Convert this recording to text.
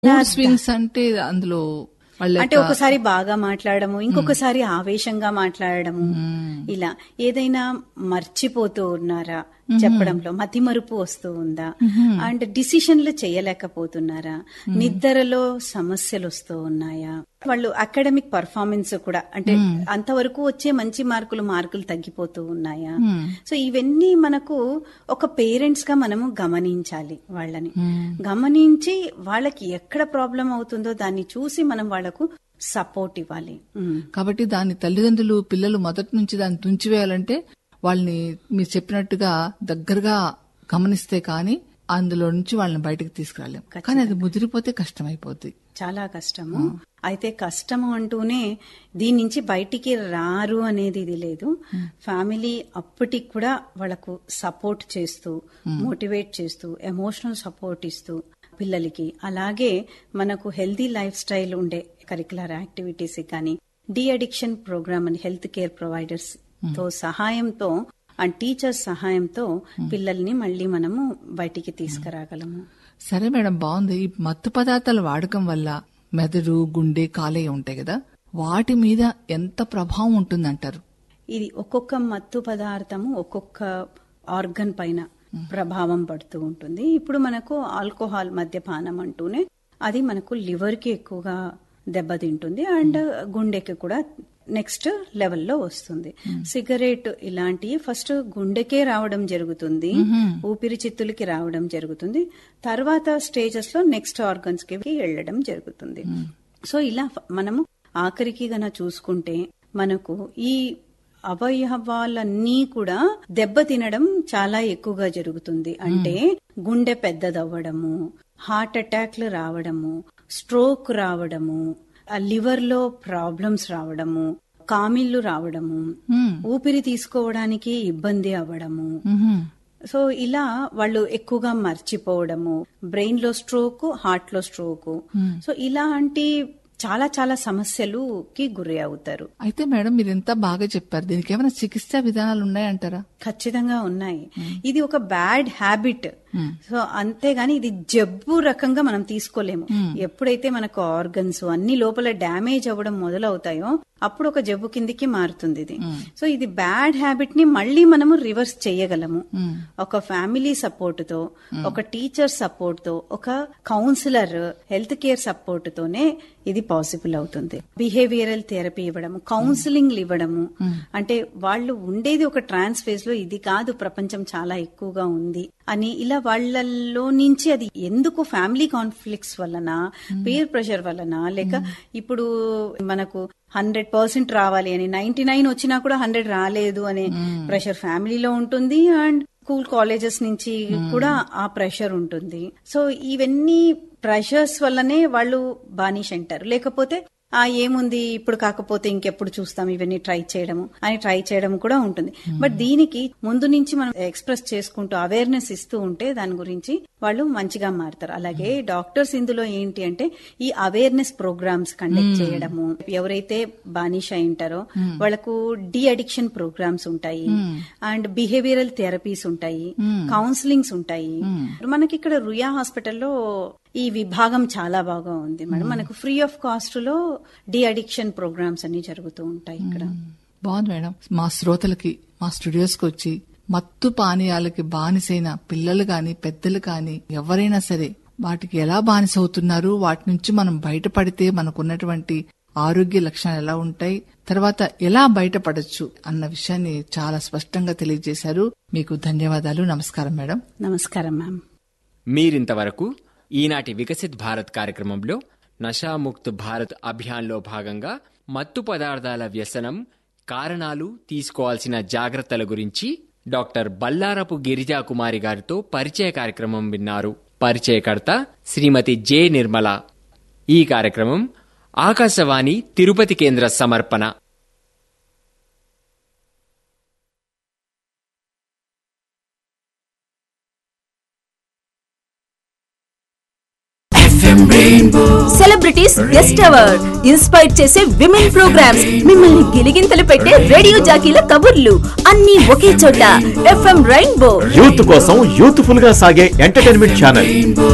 Mood swings అంటే అందులో వాళ్ళ అంటే యొక్క- ఒకసారి బాగా మాట్లాడము ఇంకొకసారి ఆవేశంగా మాట్లాడడము ఇలా ఏదైనా మర్చిపోతూ ఉన్నారా చెప్పడంలో మతిమరుపు వస్తూ ఉందా అండ్ డిసిషన్లు చేయలేకపోతున్నారా నిద్రలో సమస్యలు వస్తూ ఉన్నాయా వాళ్ళు అకాడమిక్ పర్ఫార్మెన్స్ కూడా అంటే అంతవరకు వచ్చే మంచి మార్కులు మార్కులు తగ్గిపోతూ ఉన్నాయా సో ఇవన్నీ మనకు ఒక పేరెంట్స్ గా మనము గమనించాలి వాళ్ళని గమనించి వాళ్ళకి ఎక్కడ ప్రాబ్లం అవుతుందో దాన్ని చూసి మనం వాళ్ళకు సపోర్ట్ ఇవ్వాలి ఉమ్. కాబట్టి దాని తల్లిదండ్రులు పిల్లలు మొదటి నుంచి దాన్ని తుంచివేయాలంటే వాళ్ళని మీరు చెప్పినట్టుగా దగ్గరగా గమనిస్తే కానీ అందులో నుంచి వాళ్ళని బయటకు తీసుకురాలేం కానీ అది ముదిరిపోతే కష్టమైపోద్ది చాలా కష్టము అయితే కష్టము అంటూనే దీని నుంచి బయటికి రారు అనేది ఇది లేదు ఫ్యామిలీ అప్పటికి కూడా వాళ్ళకు సపోర్ట్ చేస్తూ మోటివేట్ చేస్తూ ఎమోషనల్ సపోర్ట్ ఇస్తూ పిల్లలకి అలాగే మనకు హెల్దీ లైఫ్ స్టైల్ ఉండే కరికులర్ యాక్టివిటీస్ కానీ డి అడిక్షన్ ప్రోగ్రామ్ అని హెల్త్ కేర్ ప్రొవైడర్స్ తో సహాయంతో అండ్ టీచర్స్ సహాయంతో పిల్లల్ని మళ్ళీ మనము బయటికి తీసుకురాగలము సరే మేడం బాగుంది ఈ మత్తు పదార్థాల వాడకం వల్ల మెదడు గుండె కాలేయ ఉంటాయి కదా వాటి మీద ఎంత ప్రభావం ఉంటుందంటారు ఇది ఒక్కొక్క మత్తు పదార్థము ఒక్కొక్క ఆర్గన్ పైన ప్రభావం పడుతూ ఉంటుంది ఇప్పుడు మనకు ఆల్కహాల్ మద్యపానం అంటూనే అది మనకు లివర్ కి ఎక్కువగా దెబ్బతింటుంది అండ్ గుండెకి కూడా నెక్స్ట్ లెవెల్లో వస్తుంది సిగరెట్ ఇలాంటివి ఫస్ట్ గుండెకే రావడం జరుగుతుంది ఊపిరితిత్తులకి రావడం జరుగుతుంది తర్వాత స్టేజెస్ లో నెక్స్ట్ ఆర్గన్స్ కి వెళ్ళడం జరుగుతుంది సో ఇలా ఫ- మనము ఆఖరికి గన చూసుకుంటే మనకు ఈ అవయవాలన్నీ కూడా దెబ్బ తినడం చాలా ఎక్కువగా జరుగుతుంది అంటే గుండె పెద్దదవ్వడము హార్ట్ అటాక్లు రావడము స్ట్రోక్ రావడము ఆ లివర్ లో ప్రాబ్లమ్స్ రావడము కామిళ్లు రావడము మ్మ్. ఊపిరి తీసుకోవడానికి ఇబ్బంది అవ్వడము మ్హూ. సో ఇలా వాళ్ళు ఎక్కువగా మర్చిపోవడము బ్రెయిన్ లో స్ట్రోక్ హార్ట్ లో స్ట్రోక్ సో ఇలాంటి చాలా చాలా సమస్యలుకి గురి అవుతారు అయితే మేడం మీరు ఎంత బాగా చెప్పారు దీనికి ఏమైనా చికిత్సా విధానాలు ఉన్నాయంటారా ఖచ్చితంగా ఉన్నాయి ఇది ఒక బ్యాడ్ హ్యాబిట్ సో అంతేగాని ఇది జబ్బు రకంగా మనం తీసుకోలేము ఎప్పుడైతే మనకు ఆర్గన్స్ అన్ని లోపల డ్యామేజ్ అవ్వడం మొదలవుతాయో అప్పుడు ఒక జబ్బు కిందికి మారుతుంది ఇది సో ఇది బ్యాడ్ హ్యాబిట్ ని మళ్ళీ మనము రివర్స్ చేయగలము ఒక ఫ్యామిలీ సపోర్ట్ తో ఒక టీచర్ సపోర్ట్ తో ఒక కౌన్సిలర్ హెల్త్ కేర్ సపోర్ట్ తోనే ఇది పాసిబుల్ అవుతుంది బిహేవియరల్ థెరపీ ఇవ్వడము కౌన్సిలింగ్ ఇవ్వడము అంటే వాళ్ళు ఉండేది ఒక ట్రాన్స్ ఫేజ్ లో ఇది కాదు ప్రపంచం చాలా ఎక్కువగా ఉంది అని ఇలా వాళ్ళల్లో నుంచి అది ఎందుకు ఫ్యామిలీ కాన్ఫ్లిక్ట్స్ వలన పేర్ ప్రెషర్ వలన లేక ఇప్పుడు మనకు హండ్రెడ్ పర్సెంట్ రావాలి అని నైన్టీ నైన్ వచ్చినా కూడా హండ్రెడ్ రాలేదు అనే ప్రెషర్ ఫ్యామిలీలో ఉంటుంది అండ్ స్కూల్ కాలేజెస్ నుంచి కూడా ఆ ప్రెషర్ ఉంటుంది సో ఇవన్నీ ప్రెషర్స్ వల్లనే వాళ్ళు బానిష్ అంటారు లేకపోతే ఆ ఏముంది ఇప్పుడు కాకపోతే ఇంకెప్పుడు చూస్తాం ఇవన్నీ ట్రై చేయడము అని ట్రై చేయడం కూడా ఉంటుంది బట్ దీనికి ముందు నుంచి మనం ఎక్స్ప్రెస్ చేసుకుంటూ అవేర్నెస్ ఇస్తూ ఉంటే దాని గురించి వాళ్ళు మంచిగా మారుతారు అలాగే డాక్టర్స్ ఇందులో ఏంటి అంటే ఈ అవేర్నెస్ ప్రోగ్రామ్స్ కండక్ట్ చేయడము ఎవరైతే బానిష అయింటారో వాళ్ళకు డి అడిక్షన్ ప్రోగ్రామ్స్ ఉంటాయి అండ్ బిహేవియరల్ థెరపీస్ ఉంటాయి కౌన్సిలింగ్స్ ఉంటాయి మనకి ఇక్కడ రుయా హాస్పిటల్లో ఈ విభాగం చాలా బాగా ఉంది మేడం మనకు ఫ్రీ ఆఫ్ కాస్ట్ లో డి అడిక్షన్ ప్రోగ్రామ్స్ అన్ని జరుగుతూ ఉంటాయి ఇక్కడ బాగుంది మేడం మా శ్రోతలకి మా స్టూడియోస్ కి వచ్చి మత్తు పానీయాలకి బానిసైన పిల్లలు గాని పెద్దలు కాని ఎవరైనా సరే వాటికి ఎలా బానిస అవుతున్నారు వాటి నుంచి మనం బయటపడితే మనకున్నటువంటి ఆరోగ్య లక్షణాలు ఎలా ఉంటాయి తర్వాత ఎలా బయటపడొచ్చు అన్న విషయాన్ని చాలా స్పష్టంగా తెలియజేశారు మీకు ధన్యవాదాలు నమస్కారం మేడం నమస్కారం మ్యామ్ మీరింతవరకు ఈనాటి వికసిత్ భారత్ కార్యక్రమంలో నషాముక్త్ భారత్ అభియాన్లో భాగంగా మత్తు పదార్థాల వ్యసనం కారణాలు తీసుకోవాల్సిన జాగ్రత్తల గురించి డాక్టర్ బల్లారపు గిరిజా కుమారి గారితో పరిచయ కార్యక్రమం విన్నారు పరిచయకర్త శ్రీమతి జె నిర్మల ఈ కార్యక్రమం ఆకాశవాణి తిరుపతి కేంద్ర సమర్పణ సెలబ్రిటీస్ గెస్ట్ అవర్ ఇన్స్పైర్ చేసే విమెన్ ప్రోగ్రామ్స్ మిమ్మల్ని గిలిగింతలు పెట్టే రేడియో జాకీల కబుర్లు అన్ని ఒకే చోట ఎఫ్ఎం రైన్బో యూత్ కోసం యూత్ఫుల్ గా సాగే ఎంటర్టైన్మెంట్ ఛానల్